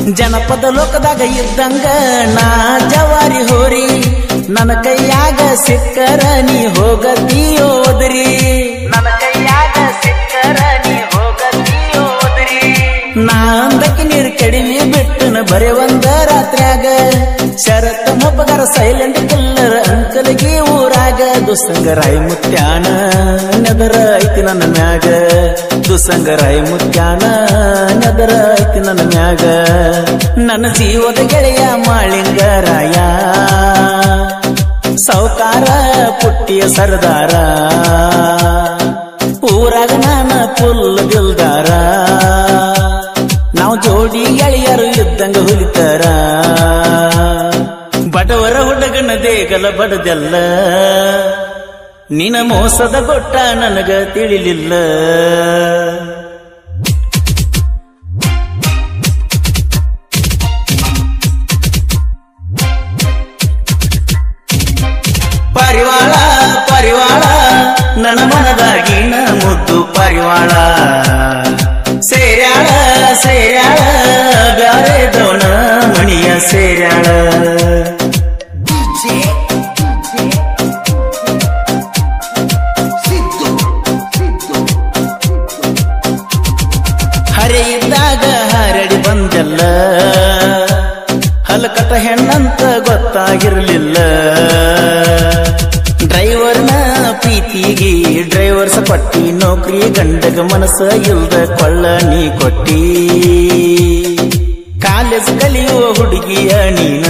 ಜನಪದ ಲೋಕದಾಗ ಇದ್ದಂಗ ನಾ ಜವಾರಿ ಹೋರಿ ನನ್ನ ಕೈಯಾಗ ಸಿಕ್ಕರ ನೀ ಹೋಗತೀಯೋದ್ರಿ ನನ್ನ ಕೈಯಾಗ ಸಿಕ್ಕರ ನೀ ಹೋಗತೀಯೋದ್ರಿ ನಾ ಅಂದಕ್ಕೆ ನೀರು ಕಡಿಮೆ ಬಿಟ್ಟನ ಬರೆ ಒಂದ ರಾತ್ರ್ಯಾಗ ಶರತ್ ಮೊಬ್ಬಗರ ಸೈಲೆಂಟ್ ಕಲ್ಲರ್ ಅಂಕಲ್ಗೆ ಊರಾಗ ದುಸ್ಸಂಗರಾಯ ಮುತ್ಯಾನ ನೆದರ ಐತಿ ನನ್ನ ಮ್ಯಾಗ ದುಸ್ಸಂಗರಾಯ ಮುತ್ಯಾನ ನೆದರ ಐತಿ ನನ್ನ ಮ್ಯಾಗ ನನ್ನ ಜೀವದ ಗೆಳೆಯ ಮಾಳಿಂಗರಾಯ ಸೌಕಾರ ಪುಟ್ಟಿಯ ಸರ್ದಾರ ಊರಾಗ ನಾನ ಫುಲ್ ದಿಲ್ದಾರ ನಾವು ಜೋಡಿ ಗೆಳೆಯರು ಇದ್ದಂಗ ಹುಲಿತಾರ ಬಡವರ ಹುಡುಗನ ದೇಗಲ ಬಡದೆಲ್ಲ ನಿನ ಮೋಸದ ಕೊಟ್ಟ ನನಗ ತಿಳಿಲಿಲ್ಲ ಪರಿವಾಳ ಪರಿವಾಳ ನನ್ನ ಮನದಾಗಿನ ಮುದ್ದು ಪರಿವಾಳ ಸೇರ್ಯಾಳ ಸೇರ್ಯಾಳ ಬ್ಯಾರೆ ದೋಣ ಮಣಿಯ ಸೇರ್ಯಾಳ ಹರೆ ಇದ್ದಾಗ ಹರಡಿ ಬಂದಲ್ಲ ಹಲಕಟ ಹೆಣ್ಣಂತ ಗೊತ್ತಾಗಿರ್ಲಿಲ್ಲ ಡ್ರೈವರ್ನ ಪ್ರೀತಿಗೆ ಡ್ರೈವರ್ಸ ಪಟ್ಟಿ ನೌಕರಿ ಗಂಡಗ ಮನಸ್ಸ ಇಲ್ದ ಕೊಳ್ಳ ನೀ ಕೊಟ್ಟಿ ಕಾಲೇಜ್ ಕಲಿಯುವ ಹುಡುಗಿಯ ನೀನ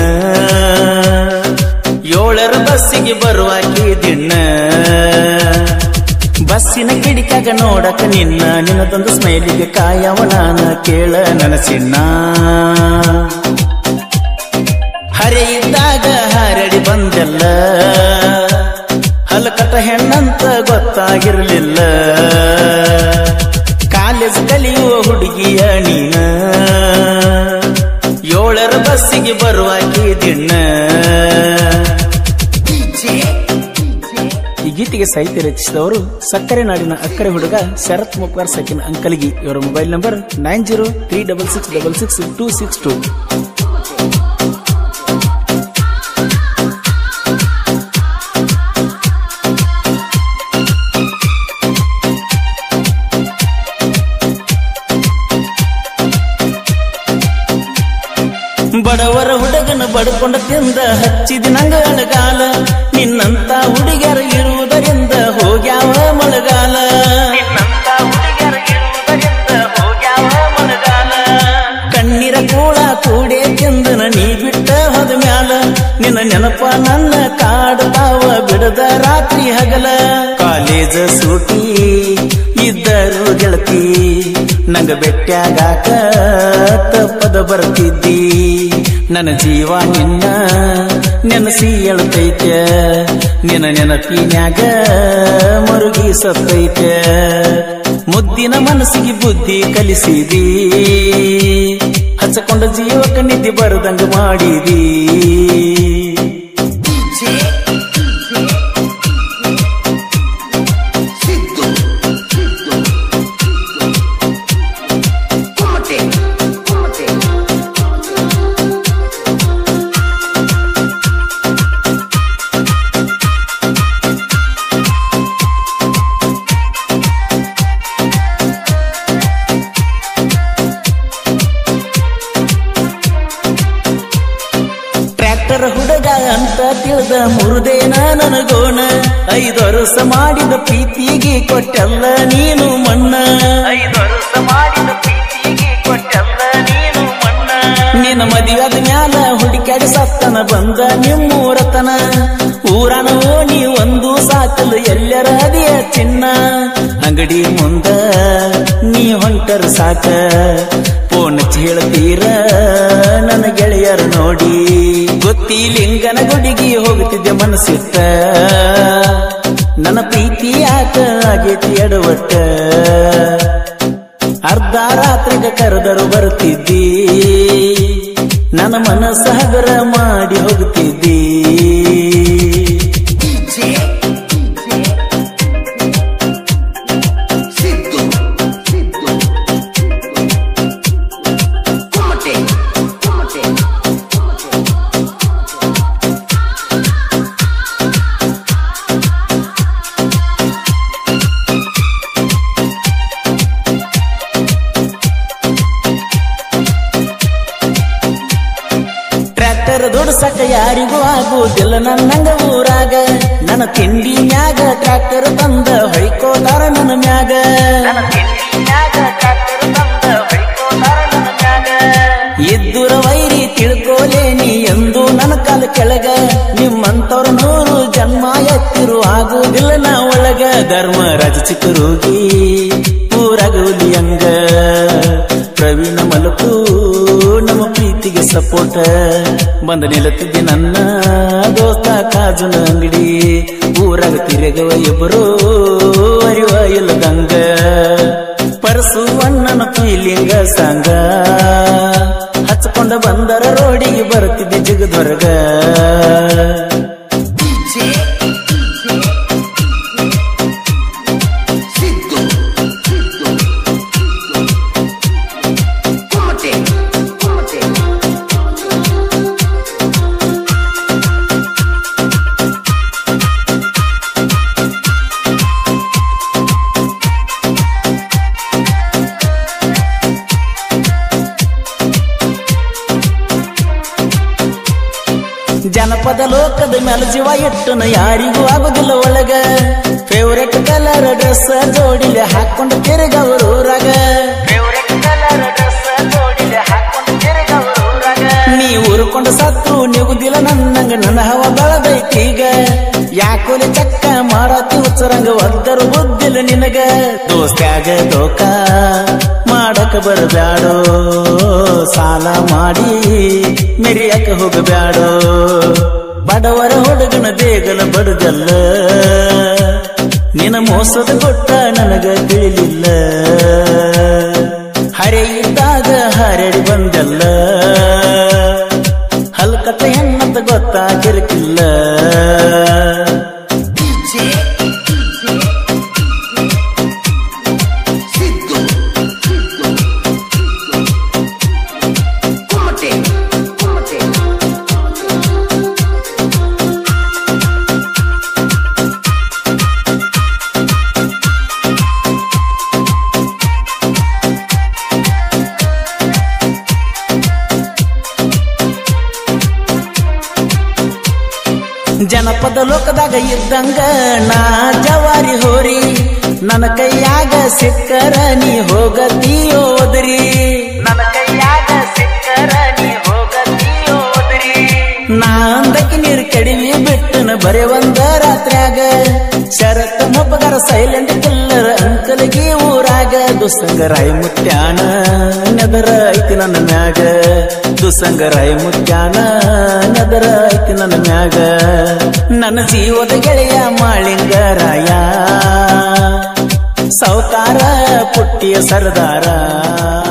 ಏಳರ ಬಸ್ಸಿಗೆ ಬರುವಾಕಿ ದಿನ ಬಸ್ಸಿನ ಕಿಡಿಕಾಗ ನೋಡಕ ನಿನ್ನ ನಿನ್ನದೊಂದು ಸ್ಮೈಲಿಗೆ ಕಾಯವ ನಾನ ಕೇಳ ನನಸಿನ್ನ ಹರೆ ಇದ್ದಾಗ ಹರಡಿ ಬಂದೆಲ್ಲ ಹಲಕಟ ಹೆಣ್ಣಂತ ಗೊತ್ತಾಗಿರ್ಲಿಲ್ಲ ಕಾಲೇಜ್ ಕಲಿಯುವ ಹುಡುಗಿಯ ನೀನ ಏಳರ ಬಸ್ಸಿಗೆ ಬರುವಾಕಿ ದಿನ ಈ ಗೀತೆಗೆ ಸಾಹಿತ್ಯ ರಚಿಸಿದವರು ಸಕ್ಕರೆ ನಾಡಿನ ಅಕ್ಕರೆ ಹುಡುಗ ಶರತ್ ಮುಖ್ವಾರ್ ಸಕಿನ್ ಅಂಕಲ್ಗಿ ಇವರ mobile number nine zero three double six double six two six two ಬಡವರ ಹುಡುಗನ ಬಡ್ಕೊಂಡ ತಿಂದ ಹಚ್ಚಿದ ನಂಗ ಅಳಗಾಲ ನಿನ್ನಂತ ಹುಡುಗಿಯರ ಇರುವುದರಿಂದ ಹೋಗ್ಯಾವ ಮಳೆಗಾಲ ನಿನ್ನಂತ ಹುಡುಗಿಯರ ಇರುವುದರಿಂದ ಹೋಗ್ಯಾವ ಮಳೆಗಾಲ ಕಣ್ಣೀರ ಕೂಳ ಕೂಡೆ ತಿಂದನ ನೀ ಬಿಟ್ಟ ಹೋದ ಮ್ಯಾಲ ನಿನ್ನ ನೆನಪ ನನ್ನ ಕಾಡ್ತಾವ ಬಿಡದ ರಾತ್ರಿ ಹಗಲ ಕಾಲೇಜ ಸೂಟಿ ಇದ್ದರು ಗೆಳತಿ ನಂಗ ಬೆಟ್ಟ್ಯಾಗಾಕ ತಪ್ಪದ ಬರ್ತಿದ್ದಿ ನನ್ನ ಜೀವ ನಿನ್ನ ನೆನಸಿ ಎಳ್ತೈತೆ ನಿನ್ನ ನೆನಪಿನ್ಯಾಗ ಮರುಗಿ ಸತ್ತೈತೆ ಮುದ್ದಿನ ಮನಸ್ಸಿಗೆ ಬುದ್ಧಿ ಕಲಿಸಿದಿ ಹಚ್ಚಕೊಂಡ ಜೀವಕ ನಿದ್ದೆ ಬರದಂಗ ಮಾಡಿದಿ ಟ್ರ್ಯಾಕ್ಟರ್ ಹುಡುಗ ಅಂತ ತಿಳಿದ ಮುರುದೇನ ನನಗೋಣ ಐದು ವರ್ಷ ಮಾಡಿದ ಪ್ರೀತಿಗೆ ಕೊಟ್ಟಲ್ಲ ನೀನು ಮಣ್ಣ ಐದು ವರ್ಷ ಮಾಡಿದ ಪ್ರೀತಿಗೆ ಕೊಟ್ಟಲ್ಲ ನೀನು ಮಣ್ಣ ನಿನ್ನ ಮದುವೆದ ಮ್ಯಾಲ ಹುಡುಕ್ಯಾಡಿ ಸತ್ತನ ಬಂದ ನಿಮ್ಮೂರತನ ಊರನ ಓಣಿ ಒಂದು ಸಾಕಲು ಎಲ್ಲರ ಅದಿಯ ಚಿನ್ನ ಅಂಗಡಿ ಮುಂದ ನೀ ಹೊಂಟರ ಸಾಕ ಫೋನ್ ಹೇಳ್ತೀರ ನನ್ನ ಗೆಳೆಯರು ನೋಡಿ ಗೊತ್ತಿ ಲಿಂಗನ ಗುಡಿಗೆ ಹೋಗುತ್ತಿದ್ದೆ ಮನಸ್ಸಿಟ್ಟ ನನ್ನ ಪ್ರೀತಿ ಯಾಕ ಆಗೇತಿ ಎಡವಟ್ಟ ಅರ್ಧ ರಾತ್ರಿಗೆ ಕರೆದರು ಬರುತ್ತಿದ್ದಿ ನನ್ನ ಮನಸ್ಸ ಹಗರ ಮಾಡಿ ಹೋಗುತ್ತಿದ್ದಿ Siento, siento, siento. ದುಡ್ಸಕ ಯಾರಿಗೂ ಆಗುವುದಿಲ್ಲ ನನ್ನಂಗ ಊರಾಗ ನನ್ನ ತಿಂಡಿ ಮ್ಯಾಗ ಟ್ರ್ಯಾಕ್ಟರ್ ತಂದ ಹೊಯ್ಕೋತಾರ ನನ್ನ ಮ್ಯಾಗ ಇದ್ದುರ ವೈರಿ ತಿಳ್ಕೋಲೇನಿ ಎಂದು ನನ್ನ ಕಾಲ ಕೆಳಗ ನಿಮ್ಮಂತವ್ರ ನೂರು ಜನ್ಮ ಎತ್ತಿರು ಆಗುವುದಿಲ್ಲ ನಾ ಒಳಗ ಧರ್ಮರಾಜ ಚಿಕ್ಕರೋಗಿ ಊರಾಗ ಹುಲಿಯಂಗ ಪ್ರವೀಣ ಮಲಕು ನಮ್ಮ ಪ್ರೀತಿಗೆ ಸಪೋರ್ಟ ಬಂದ ನಿಲ್ಲುತ್ತಿದ್ದೆ ನನ್ನ ದೋಸ್ತ ಕಾಜುನ ಅಂಗಡಿ ಊರಾಗ ತಿರುಗವ ಇಬ್ಬರು ಅರಿವ ಇಲ್ಲದಂಗ ಪರಸು ಅಣ್ಣನ ಫೀಲಿಂಗ ಸಂಗ ಹಚ್ಕೊಂಡ ಬಂದರ ರೋಡಿಗೆ ಬರುತ್ತಿದ್ದೆ ಜಗದೊರಗ Sido, Sido, Como te, como te. ಜನಪದ ಲೋಕದ ಮೇಲೆ ಜೀವ ಇಟ್ಟನ ಯಾರಿಗೂ ಆಗುದಿಲ್ಲ ಒಳಗ ಫೇವ್ರೆಟ್ ಕಲರ್ ಡ್ರೆಸ್ ಜೋಡಿಲೆ ಹಾಕೊಂಡು ತಿರುಗವರು ಊರಾಗ ನೀ ಊರ್ಕೊಂಡು ಸತ್ರು ನಿಗುದಿಲ್ಲ ನನ್ನಂಗ ನನ್ನ ಹವ ಬೆಳದೈತೀಗ ಯಾಕೋಲೆ ಚಕ್ಕ ಮಾಡತಿ ಉಚ್ಚರಂಗ ಒದ್ದರು ಬುದ್ಧಿಲ್ಲ ನಿನಗ ದೋಸ್ತ್ಯಾಗ ದೋಕ ಮಾಡಕ ಬರಬ್ಯಾಡೋ ಸಾಲ ಮಾಡಿ ಮೆರಿಯಕ ಹೋಗಬ್ಯಾಡೋ ಬಡವರ ಹುಡುಗನ ದೇಗಲ ಬಡದಲ್ಲ ನಿನ ಮೋಸದ ಕೊಟ್ಟ ನನಗ ತಿಳಿಲಿಲ್ಲ ಹರೆ ಇದ್ದಾಗ ಹರಡಿ ಬಂದಲ್ಲ ಹಲ್ಕತ್ತ ಹೆಣ್ಣಂತ ಗೊತ್ತಾಗಿರ್ಕಿಲ್ಲ DJ, Sido, Sido, Como te, como te. ಜನಪದ ಲೋಕದಾಗ ಇದ್ದಂಗ ನಾ ಜವಾರಿ ಹೋರಿ ನನ್ನ ಕೈಯಾಗ ಸಿಕ್ಕರ ನೀ ಹೋಗತೀಯೋದ್ರಿ ನನ್ನ ಕೈಯಾಗ ಸಿಕ್ಕರ ನೀ ಹೋಗತೀಯೋದ್ರಿ ನಾ ಅಂದಕ್ಕೆ ನೀರು ಕಡಿಮೆ ಬಿಟ್ಟನ ಬರೆ ಒಂದ ರಾತ್ರ್ಯಾಗ ಶರತ್ ಮೊಬ್ಬಗರ ಸೈಲೆಂಟ್ ಕಿಲ್ಲರ್ ಅಂಕಲ್ಗೆ ಊರಾಗ ದುಸ್ಸಂಗರಾಯ ಮುತ್ಯಾನ ನೆದರ ಐತಿ ನನ್ನ ಮ್ಯಾಗ ದುಸ್ಸಂಗರಾಯ ಮುತ್ಯಾನ ನೆದರ ಐತಿ ನನ್ನ ಮ್ಯಾಗ ನನ್ನ ಜೀವದ ಗೆಳೆಯ ಮಾಳಿಂಗರಾಯ ಸೌತಾರ ಪುಟ್ಟಿಯ ಸರ್ದಾರ